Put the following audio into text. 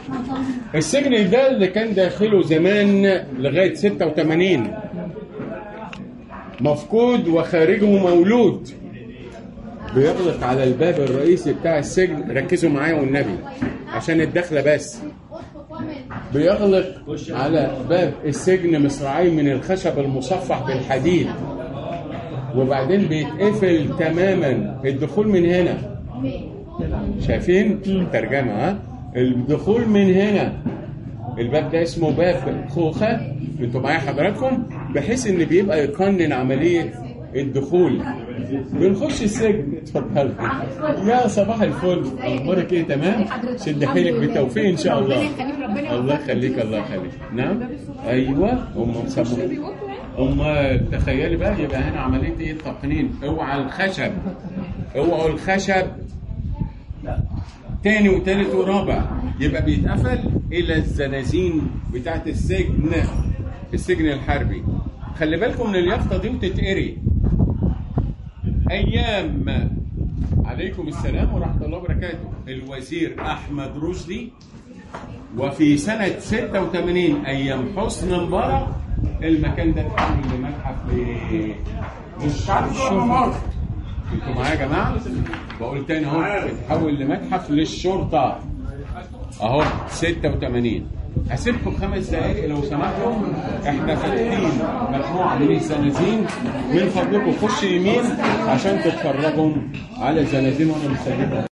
السجن ده اللي كان داخله زمان لغايه 86 مفقود وخارجه مولود بيغلق على الباب الرئيسي بتاع السجن ركزوا معايا والنبي عشان الدخله بس بيغلق على باب السجن مصراعين من الخشب المصفح بالحديد وبعدين بيتقفل تماما الدخول من هنا شايفين ترجمه ها الدخول من هنا الباب ده اسمه باب خوخه انتوا معايا حضراتكم بحيث ان بيبقى يقنن عمليه الدخول بنخش السجن اتفضل يا صباح الفل اخبارك ايه تمام شد حيلك بالتوفيق ان شاء الله الله يخليك الله يخليك نعم ايوه ام مسموح ام تخيلي بقى يبقى هنا عمليه ايه تقنين اوعى الخشب اوعوا الخشب تاني وتالت ورابع يبقى بيتقفل الى الزنازين بتاعت السجن السجن الحربي خلي بالكم من اليافطه دي وتتقري ايام عليكم السلام ورحمه الله وبركاته الوزير احمد رشدي وفي سنه 86 ايام حسن مبارك المكان ده اتحول لمتحف ل- للشرطه انتوا معايا يا جماعه بقول تاني اهو اتحول لمتحف للشرطه اهو 86 هسيبكم خمس دقائق لو سمحتوا احنا فاتحين مجموعه من الزنازين من فضلكم خش يمين عشان تتفرجوا على الزنازين وانا مسجلها